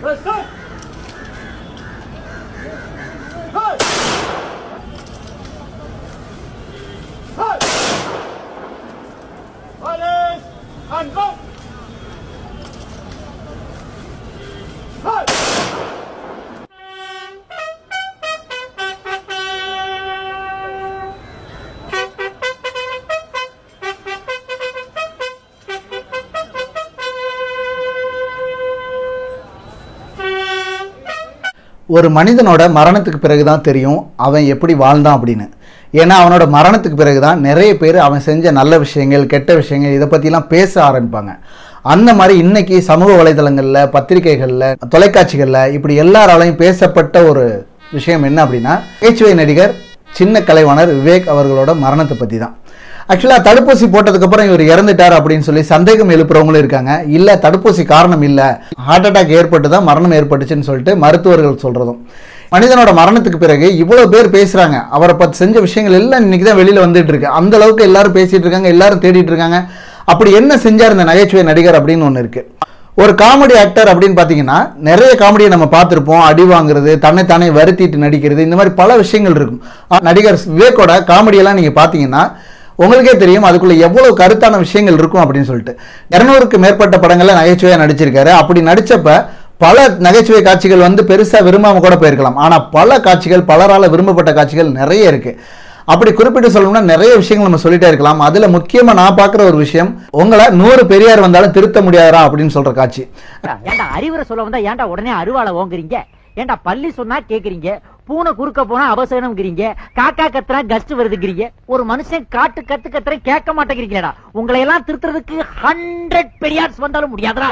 ஒரு மனிதனோட மரணத்துக்கு பிறகு தான் தெரியும் அவன் எப்படி வாழ்ந்தான் அப்படின்னு ஏன்னா அவனோட மரணத்துக்கு பிறகு தான் நிறைய பேர் அவன் செஞ்ச நல்ல விஷயங்கள் கெட்ட விஷயங்கள் இதை பற்றிலாம் பேச ஆரம்பிப்பாங்க அந்த மாதிரி இன்னைக்கு சமூக வலைதளங்களில் பத்திரிகைகளில் தொலைக்காட்சிகளில் இப்படி எல்லாராலையும் பேசப்பட்ட ஒரு விஷயம் என்ன அப்படின்னா நகைச்சுவை நடிகர் சின்ன கலைவாணர் விவேக் அவர்களோட மரணத்தை பற்றி தான் ஆக்சுவலாக தடுப்பூசி போட்டதுக்கப்புறம் இவர் இறந்துட்டார் அப்படின்னு சொல்லி சந்தேகம் எழுப்புறவங்களும் இருக்காங்க இல்லை தடுப்பூசி காரணம் இல்லை ஹார்ட் அட்டாக் ஏற்பட்டு தான் மரணம் ஏற்பட்டுச்சுன்னு சொல்லிட்டு மருத்துவர்கள் சொல்கிறதும் மனிதனோட மரணத்துக்கு பிறகு இவ்வளோ பேர் பேசுகிறாங்க அவரை பற்றி செஞ்ச விஷயங்கள் எல்லாம் இன்னைக்கு தான் வெளியில் வந்துட்டு இருக்கு அந்த அளவுக்கு எல்லாரும் பேசிட்டு இருக்காங்க எல்லாரும் தேடிட்டு இருக்காங்க அப்படி என்ன செஞ்சார் இந்த நகைச்சுவை நடிகர் அப்படின்னு ஒன்று இருக்கு ஒரு காமெடி ஆக்டர் அப்படின்னு பார்த்தீங்கன்னா நிறைய காமெடியை நம்ம பார்த்துருப்போம் அடி வாங்குறது தன்னைத்தானே வருத்திட்டு நடிக்கிறது இந்த மாதிரி பல விஷயங்கள் இருக்கும் ஆ, நடிகர் விவேக்கோட காமெடியெல்லாம் நீங்கள் பார்த்தீங்கன்னா உங்களுக்கே தெரியும் அதுக்குள்ள எவ்வளவு கருத்தான விஷயங்கள் இருக்கும் அப்படின்னு சொல்லிட்டு இரநூறுக்கு மேற்பட்ட படங்கள்ல நகைச்சுவையாக நடிச்சிருக்காரு அப்படி நடிச்சப்ப பல நகைச்சுவை காட்சிகள் வந்து பெருசா விரும்பாம கூட போயிருக்கலாம் ஆனா பல காட்சிகள் பலரால விரும்பப்பட்ட காட்சிகள் நிறைய இருக்கு அப்படி குறிப்பிட்டு சொல்லணும்னா நிறைய விஷயங்கள் நம்ம சொல்லிட்டே இருக்கலாம் அதுல முக்கியமா நான் பார்க்குற ஒரு விஷயம் உங்களை நூறு பெரியார் வந்தாலும் திருத்த முடியாதா அப்படின்னு சொல்ற காட்சி ஏன்டா அறிவுரை சொல்ல வந்தா ஏன்டா உடனே அருவாளை ஓங்குறீங்க ஏன்டா பள்ளி சொன்னா கேக்குறீங்க பூனை குறுக்க போனா அவசரம்ங்கிறீங்க காக்கா கத்துறா கஸ்ட் வருதுங்கிறீங்க ஒரு மனுஷன் காட்டு கத்து கத்துற கேட்க மாட்டேங்கிறீங்களா உங்களை எல்லாம் திருத்துறதுக்கு ஹண்ட்ரட் பெரியார்ஸ் வந்தாலும் முடியாதுடா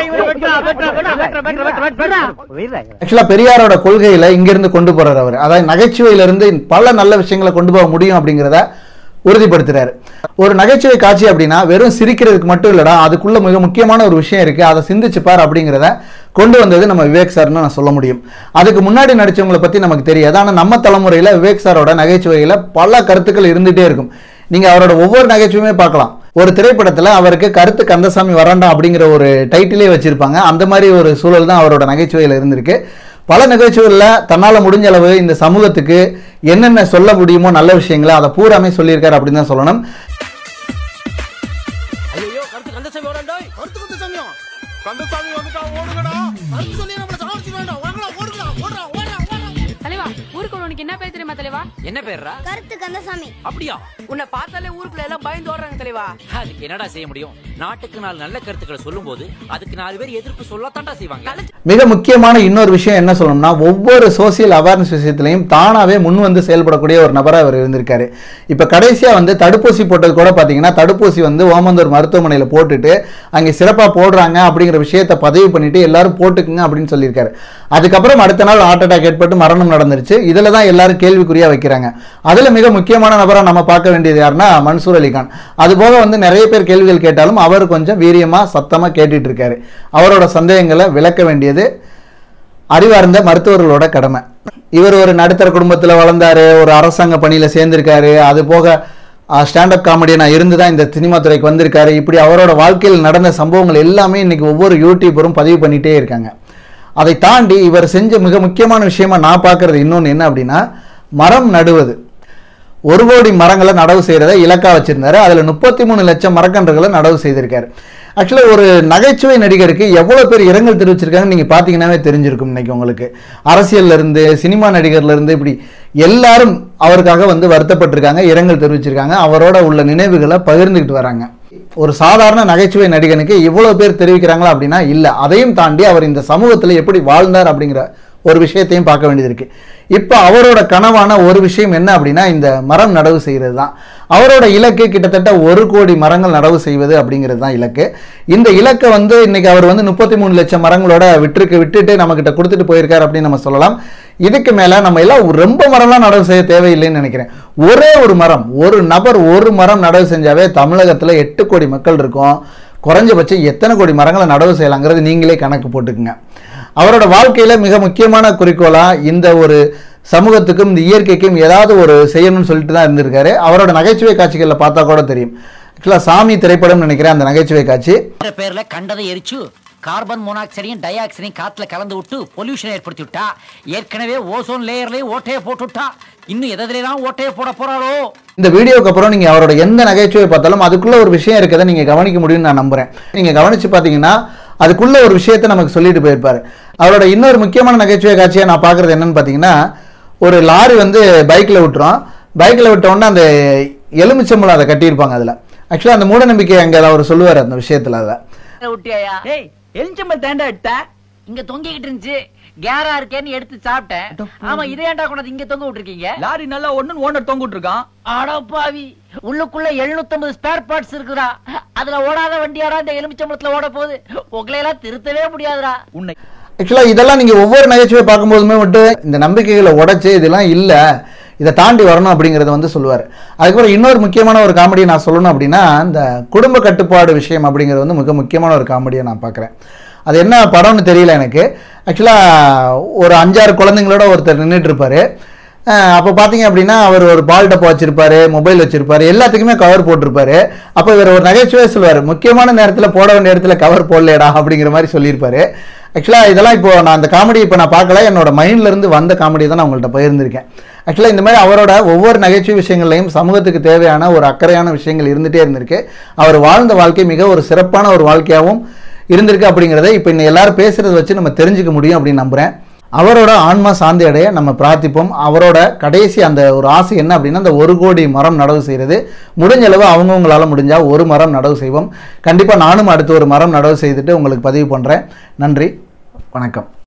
ஆக்சுவலாக பெரியாரோட கொள்கையில இங்கிருந்து கொண்டு போறார் அவர் அதாவது நகைச்சுவையில இருந்து பல நல்ல விஷயங்களை கொண்டு போக முடியும் அப்படிங்கிறத உறுதிப்படுத்துறாரு ஒரு நகைச்சுவை காட்சி அப்படின்னா வெறும் சிரிக்கிறதுக்கு மட்டும் இல்லடா அதுக்குள்ள மிக முக்கியமான ஒரு விஷயம் இருக்கு அதை சிந்திச்சு பார் அப்படிங்கிறத கொண்டு வந்தது நம்ம விவேக் சார்னு நான் சொல்ல முடியும் அதுக்கு முன்னாடி நடிச்சவங்களை பத்தி நமக்கு தெரியாது ஆனால் நம்ம தலைமுறையில விவேக் சாரோட நகைச்சுவையில பல கருத்துக்கள் இருந்துட்டே இருக்கும் நீங்க அவரோட ஒவ்வொரு நகைச்சுவையுமே பார்க்கலாம் ஒரு திரைப்படத்துல அவருக்கு கருத்து கந்தசாமி வராண்டா அப்படிங்கிற ஒரு டைட்டிலே வச்சிருப்பாங்க அந்த மாதிரி ஒரு சூழல் தான் அவரோட நகைச்சுவையில் இருந்திருக்கு பல நகைச்சுவைகளில் தன்னால் முடிஞ்ச அளவு இந்த சமூகத்துக்கு என்னென்ன சொல்ல முடியுமோ நல்ல விஷயங்களை அதை பூராமே சொல்லியிருக்காரு அப்படின்னு தான் சொல்லணும் ஐயோ கருத்து கந்தசாமி ஓடண்டோய் கருத்து கந்தசாமியா கந்தசாமி வந்துட்டா ஓடுங்கடா கருத்து சொல்லி நம்மள சாவடிச்சு வேண்டாம் ஓடுங்கடா ஓடுங்கடா ஓடுறா ஓடுறா ஓடுறா தலைவா ஊருக்கு உனக்கு என்ன பேர் தெரியுமா தலைவா என்ன பேர்ரா கருத்து கந்தசாமி அப்படியா உன்னை பார்த்தாலே ஊருக்குள்ள எல்லாம் பயந்து ஓடுறாங்க தலைவா அதுக்கு என்னடா செய்ய முடியும் நாட்டுக்கு நாலு நல்ல கருத்துக்களை சொல்லும்போது அதுக்கு நாலு பேர் எதிர்ப்பு சொல்லத்தான்டா செய்வாங்க மிக முக்கியமான இன்னொரு விஷயம் என்ன சொல்லணும்னா ஒவ்வொரு சோசியல் அவேர்னஸ் விஷயத்திலையும் தானாகவே முன் வந்து செயல்படக்கூடிய ஒரு நபராக அவர் இருந்திருக்காரு இப்போ கடைசியாக வந்து தடுப்பூசி போட்டது கூட பார்த்தீங்கன்னா தடுப்பூசி வந்து ஓமந்தூர் மருத்துவமனையில் போட்டுட்டு அங்கே சிறப்பாக போடுறாங்க அப்படிங்கிற விஷயத்தை பதிவு பண்ணிட்டு எல்லாரும் போட்டுக்குங்க அப்படின்னு சொல்லியிருக்காரு அதுக்கப்புறம் அடுத்த நாள் ஹார்ட் அட்டாக் ஏற்பட்டு மரணம் நடந்துருச்சு இதில் தான் எல்லாரும் கேள்விக்குறியாக வைக்கிறாங்க அதில் மிக முக்கியமான நபராக நம்ம பார்க்க வேண்டியது யாருன்னா மன்சூர் அலிகான் அது போக வந்து நிறைய பேர் கேள்விகள் கேட்டாலும் அவர் கொஞ்சம் வீரியமாக சத்தமாக கேட்டுட்டு இருக்காரு அவரோட சந்தேகங்களை விளக்க வேண்டியது அறிவார்ந்த மருத்துவர்களோட கடமை இவர் ஒரு நடுத்தர குடும்பத்தில் வளர்ந்தாரு ஒரு அரசாங்க பணியில் சேர்ந்திருக்காரு அது போக ஸ்டாண்டப் காமெடியனா இருந்து தான் இந்த சினிமா துறைக்கு வந்திருக்காரு இப்படி அவரோட வாழ்க்கையில் நடந்த சம்பவங்கள் எல்லாமே இன்னைக்கு ஒவ்வொரு யூடியூபரும் பதிவு பண்ணிட்டே இருக்காங்க அதை தாண்டி இவர் செஞ்ச மிக முக்கியமான விஷயமா நான் பார்க்கறது இன்னொன்று என்ன அப்படின்னா மரம் நடுவது ஒரு கோடி மரங்களை நடவு செய்கிறத இலக்கா வச்சிருந்தாரு அதில் முப்பத்தி மூணு லட்சம் மரக்கன்றுகளை நடவு செய்திருக்காரு ஆக்சுவலாக ஒரு நகைச்சுவை நடிகருக்கு எவ்வளோ பேர் இரங்கல் தெரிவிச்சிருக்காங்கன்னு நீங்கள் பார்த்தீங்கன்னாவே தெரிஞ்சிருக்கும் இன்னைக்கு உங்களுக்கு அரசியல்ல இருந்து சினிமா நடிகர்ல இருந்து இப்படி எல்லாரும் அவருக்காக வந்து வருத்தப்பட்டிருக்காங்க இரங்கல் தெரிவிச்சிருக்காங்க அவரோட உள்ள நினைவுகளை பகிர்ந்துக்கிட்டு வராங்க ஒரு சாதாரண நகைச்சுவை நடிகனுக்கு இவ்வளோ பேர் தெரிவிக்கிறாங்களா அப்படின்னா இல்லை அதையும் தாண்டி அவர் இந்த சமூகத்தில் எப்படி வாழ்ந்தார் அப்படிங்கிற ஒரு விஷயத்தையும் பார்க்க வேண்டியது இருக்கு இப்போ அவரோட கனவான ஒரு விஷயம் என்ன அப்படின்னா இந்த மரம் நடவு செய்கிறது தான் அவரோட இலக்கு கிட்டத்தட்ட ஒரு கோடி மரங்கள் நடவு செய்வது அப்படிங்கிறது தான் இலக்கு இந்த இலக்கை வந்து இன்னைக்கு அவர் வந்து முப்பத்தி மூணு லட்சம் மரங்களோட விட்டுருக்கு விட்டுட்டு நம்மக்கிட்ட கொடுத்துட்டு போயிருக்காரு அப்படின்னு நம்ம சொல்லலாம் இதுக்கு மேலே நம்ம எல்லாம் ரொம்ப மரம்லாம் நடவு செய்ய தேவையில்லைன்னு நினைக்கிறேன் ஒரே ஒரு மரம் ஒரு நபர் ஒரு மரம் நடவு செஞ்சாவே தமிழகத்தில் எட்டு கோடி மக்கள் இருக்கும் குறைஞ்சபட்சம் எத்தனை கோடி மரங்களை நடவு செய்யலாங்கிறது நீங்களே கணக்கு போட்டுக்குங்க அவரோட வாழ்க்கையில மிக முக்கியமான குறிக்கோளா இந்த ஒரு சமூகத்துக்கும் இந்த இயற்கைக்கும் ஏதாவது ஒரு செய்யணும்னு சொல்லிட்டு தான் இருந்திருக்காரு அவரோட நகைச்சுவை காட்சிகளில் பார்த்தா கூட தெரியும் ஆக்சுவலாக சாமி திரைப்படம் நினைக்கிறேன் அந்த நகைச்சுவை காட்சி பேர்ல கண்டதை எரிச்சு கார்பன் மோனாக்சைடையும் டை ஆக்சைடையும் காத்துல கலந்து விட்டு பொல்யூஷன் ஏற்படுத்தி விட்டா ஏற்கனவே ஓசோன் லேயர்லயும் ஓட்டையை போட்டு விட்டா இன்னும் எதிலாம் ஓட்டையை போட போறாளோ இந்த வீடியோக்கு அப்புறம் நீங்கள் அவரோட எந்த நகைச்சுவை பார்த்தாலும் அதுக்குள்ள ஒரு விஷயம் இருக்கதை நீங்கள் கவனிக்க முடியும்னு நான் நம்புறேன் நீங்கள் கவனிச்சு பார்த்தீங்கன்னா அதுக்குள்ள ஒரு விஷயத்தை நமக்கு சொல்லிட்டு போயிருப்பாரு அவரோட இன்னொரு முக்கியமான நகைச்சுவை காட்சியை நான் பார்க்குறது என்னன்னு பார்த்தீங்கன்னா ஒரு லாரி வந்து பைக்கில் விட்டுரும் பைக்கில் விட்ட உடனே அந்த எலுமிச்சம்பழம் அதை கட்டியிருப்பாங்க அதில் ஆக்சுவலாக அந்த மூடநம்பிக்கை அங்கே அவர் சொல்லுவார் அந்த விஷயத்தில் அதில் விட்டியாயா ஏய் எலிச்சம்பழம் தேண்டா எடுத்த இங்க தொங்கிக்கிட்டு இருந்துச்சு கேரா இருக்கேன்னு எடுத்து சாப்பிட்டேன் ஆமா இதே ஏன்டா கொண்டாந்து இங்க தொங்க விட்டுருக்கீங்க லாரி நல்லா ஒண்ணுன்னு ஓனர் தொங்கிட்டு இருக்கான் அடப்பாவி உள்ளுக்குள்ள 750 ஸ்பேர் பார்ட்ஸ் இருக்குடா அதுல ஓடாத வண்டியாடா இந்த எலுமிச்சம்பளத்துல ஓட போகுது உங்களை எல்லாம் திருத்தவே முடியாதுடா உன்னை ஆக்சுவலாக இதெல்லாம் நீங்கள் ஒவ்வொரு நகைச்சுவை பார்க்கும்போதுமே விட்டு இந்த நம்பிக்கைகளை உடைச்சு இதெல்லாம் இல்லை இதை தாண்டி வரணும் அப்படிங்கிறத வந்து சொல்லுவார் அதுக்கப்புறம் இன்னொரு முக்கியமான ஒரு காமெடியை நான் சொல்லணும் அப்படின்னா இந்த குடும்ப கட்டுப்பாடு விஷயம் அப்படிங்கிறது வந்து மிக முக்கியமான ஒரு காமெடியை நான் பார்க்குறேன் அது என்ன படம்னு தெரியல எனக்கு ஆக்சுவலாக ஒரு அஞ்சாறு குழந்தைங்களோட ஒருத்தர் நின்றுட்டு இருப்பாரு அப்போ பார்த்தீங்க அப்படின்னா அவர் ஒரு பால் டப்பா வச்சிருப்பாரு மொபைல் வச்சிருப்பாரு எல்லாத்துக்குமே கவர் போட்டிருப்பாரு அப்போ இவர் ஒரு நகைச்சுவை சொல்லுவார் முக்கியமான நேரத்தில் போட வேண்டிய இடத்துல கவர் போடலடா அப்படிங்கிற மாதிரி சொல்லியிருப்பாரு ஆக்சுவலாக இதெல்லாம் இப்போ நான் அந்த காமெடி இப்போ நான் பார்க்கல என்னோட மைண்ட்ல இருந்து வந்த காமெடி தான் நான் உங்கள்கிட்ட பகிர்ந்திருக்கேன் ஆக்சுவலாக இந்த மாதிரி அவரோட ஒவ்வொரு நகைச்சுவை விஷயங்கள்லையும் சமூகத்துக்கு தேவையான ஒரு அக்கறையான விஷயங்கள் இருந்துகிட்டே இருந்திருக்கு அவர் வாழ்ந்த வாழ்க்கை மிக ஒரு சிறப்பான ஒரு வாழ்க்கையாகவும் இருந்திருக்கு அப்படிங்கிறத இப்போ இன்னும் எல்லாரும் பேசுகிறத வச்சு நம்ம தெரிஞ்சுக்க முடியும் அப்படின்னு நம்புகிறேன் அவரோட ஆன்மா சாந்தி அடைய நம்ம பிரார்த்திப்போம் அவரோட கடைசி அந்த ஒரு ஆசை என்ன அப்படின்னா அந்த ஒரு கோடி மரம் நடவு செய்கிறது முடிஞ்ச அளவு அவங்கவுங்களால முடிஞ்சால் ஒரு மரம் நடவு செய்வோம் கண்டிப்பாக நானும் அடுத்து ஒரு மரம் நடவு செய்துட்டு உங்களுக்கு பதிவு பண்ணுறேன் நன்றி வணக்கம்